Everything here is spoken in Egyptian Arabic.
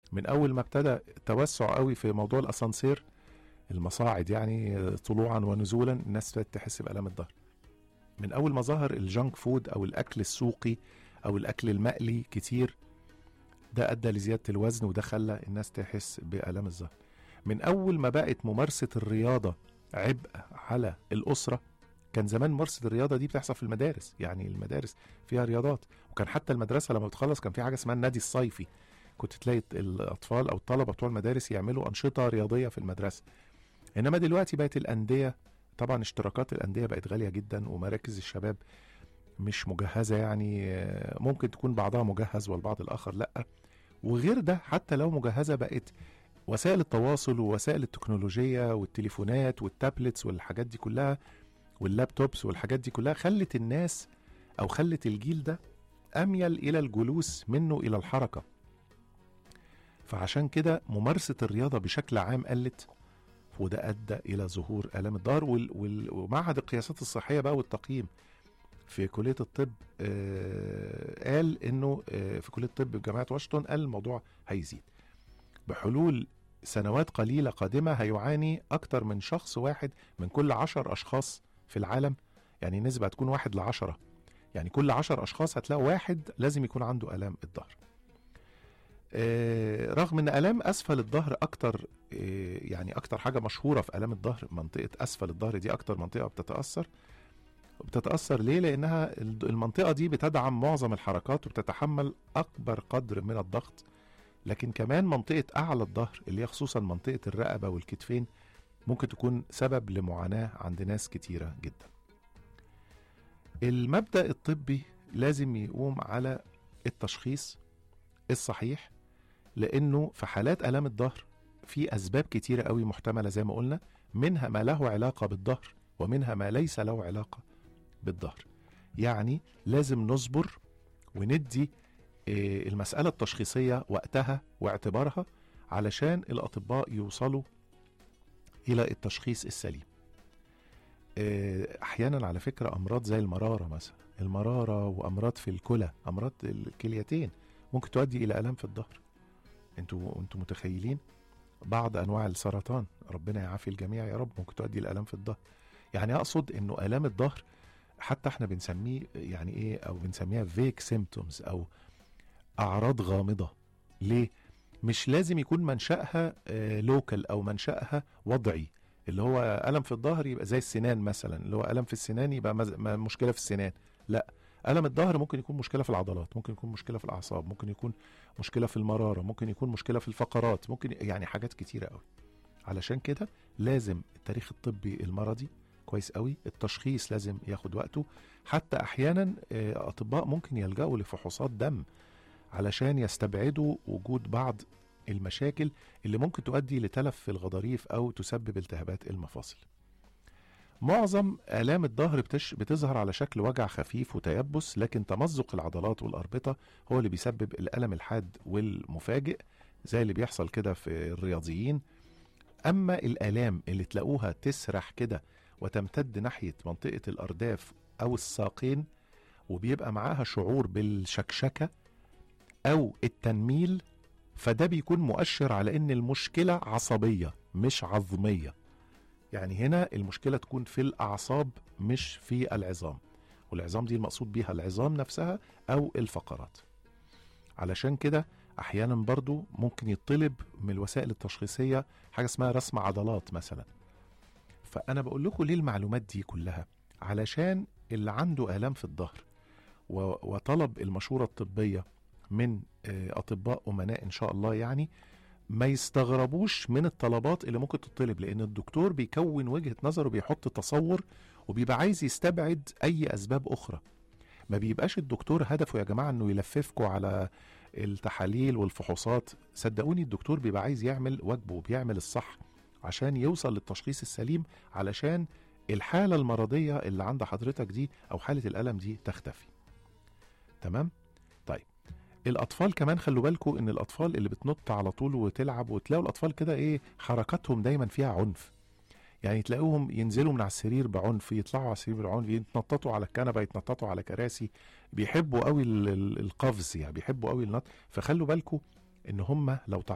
من اول ما ابتدى توسع قوي في موضوع الاسانسير المصاعد يعني طلوعا ونزولا الناس ابتدت تحس بالام الظهر من اول ما ظهر الجانك فود او الاكل السوقي او الاكل المقلي كتير ده ادى لزياده الوزن وده خلى الناس تحس بالام الظهر من اول ما بقت ممارسه الرياضه عبء على الاسره كان زمان ممارسه الرياضه دي بتحصل في المدارس يعني المدارس فيها رياضات وكان حتى المدرسه لما بتخلص كان في حاجه اسمها النادي الصيفي كنت تلاقي الاطفال او الطلبه بتوع المدارس يعملوا انشطه رياضيه في المدرسه انما دلوقتي بقت الانديه طبعا اشتراكات الانديه بقت غاليه جدا ومراكز الشباب مش مجهزه يعني آه، ممكن تكون بعضها مجهز والبعض الاخر لا وغير ده حتى لو مجهزه بقت وسائل التواصل ووسائل التكنولوجيا والتليفونات والتابلتس والحاجات دي كلها واللابتوبس والحاجات دي كلها خلت الناس او خلت الجيل ده اميل الى الجلوس منه الى الحركه فعشان كده ممارسه الرياضه بشكل عام قلت وده ادى الى ظهور الام الظهر وال- وال- ومعهد القياسات الصحيه بقى والتقييم في كليه الطب آه، قال انه آه، في كليه الطب بجامعه واشنطن قال الموضوع هيزيد بحلول سنوات قليله قادمه هيعاني اكتر من شخص واحد من كل عشر اشخاص في العالم يعني نسبه هتكون واحد لعشرة يعني كل عشر اشخاص هتلاقي واحد لازم يكون عنده الام الظهر آه، رغم ان الام اسفل الظهر اكتر آه، يعني اكتر حاجه مشهوره في الام الظهر منطقه اسفل الظهر دي اكتر منطقه بتتاثر بتتاثر ليه لانها المنطقه دي بتدعم معظم الحركات وبتتحمل اكبر قدر من الضغط لكن كمان منطقه اعلى الظهر اللي هي خصوصا منطقه الرقبه والكتفين ممكن تكون سبب لمعاناه عند ناس كتيره جدا المبدا الطبي لازم يقوم على التشخيص الصحيح لانه في حالات الام الظهر في اسباب كتيره قوي محتمله زي ما قلنا منها ما له علاقه بالظهر ومنها ما ليس له علاقه بالظهر يعني لازم نصبر وندي آه، المساله التشخيصيه وقتها واعتبارها علشان الاطباء يوصلوا الى التشخيص السليم آه، احيانا على فكره امراض زي المراره مثلا المراره وامراض في الكلى امراض الكليتين ممكن تؤدي الى الام في الظهر انتوا انتوا متخيلين بعض انواع السرطان ربنا يعافي الجميع يا رب ممكن تؤدي الالام في الظهر يعني اقصد انه الام الظهر حتى احنا بنسميه يعني ايه او بنسميها فيك سيمتومز او اعراض غامضه ليه مش لازم يكون منشأها لوكال او منشأها وضعي اللي هو الم في الظهر يبقى زي السنان مثلا اللي هو الم في السنان يبقى مز... ما- مشكله في السنان لا الم الظهر ممكن يكون مشكله في العضلات ممكن يكون مشكله في الاعصاب ممكن يكون مشكله في المراره ممكن يكون مشكله في الفقرات ممكن يعني حاجات كتيره قوي علشان كده لازم التاريخ الطبي المرضي كويس قوي التشخيص لازم ياخد وقته حتى احيانا آه، اطباء ممكن يلجأوا لفحوصات دم علشان يستبعدوا وجود بعض المشاكل اللي ممكن تؤدي لتلف في الغضاريف او تسبب التهابات المفاصل معظم آلام الظهر بتش بتظهر على شكل وجع خفيف وتيبس لكن تمزق العضلات والأربطة هو اللي بيسبب الألم الحاد والمفاجئ زي اللي بيحصل كده في الرياضيين أما الآلام اللي تلاقوها تسرح كده وتمتد ناحية منطقة الأرداف أو الساقين وبيبقى معاها شعور بالشكشكة أو التنميل فده بيكون مؤشر على إن المشكلة عصبية مش عظمية يعني هنا المشكلة تكون في الأعصاب مش في العظام والعظام دي المقصود بيها العظام نفسها أو الفقرات علشان كده أحيانا برضو ممكن يطلب من الوسائل التشخيصية حاجة اسمها رسم عضلات مثلا فأنا بقول لكم ليه المعلومات دي كلها علشان اللي عنده آلام في الظهر و- وطلب المشورة الطبية من آه، أطباء أمناء إن شاء الله يعني ما يستغربوش من الطلبات اللي ممكن تطلب لان الدكتور بيكون وجهه نظره بيحط تصور وبيبقى عايز يستبعد اي اسباب اخرى ما بيبقاش الدكتور هدفه يا جماعه انه يلففكوا على التحاليل والفحوصات صدقوني الدكتور بيبقى عايز يعمل واجبه وبيعمل الصح عشان يوصل للتشخيص السليم علشان الحاله المرضيه اللي عند حضرتك دي او حاله الالم دي تختفي تمام طيب الاطفال كمان خلوا بالكم ان الاطفال اللي بتنط على طول وتلعب وتلاقوا الاطفال كده ايه حركاتهم دايما فيها عنف يعني تلاقوهم ينزلوا من على السرير بعنف يطلعوا على السرير بعنف يتنططوا على الكنبه يتنططوا على كراسي بيحبوا قوي ال- ال- القفز يعني بيحبوا قوي النط فخلوا بالكم ان هم لو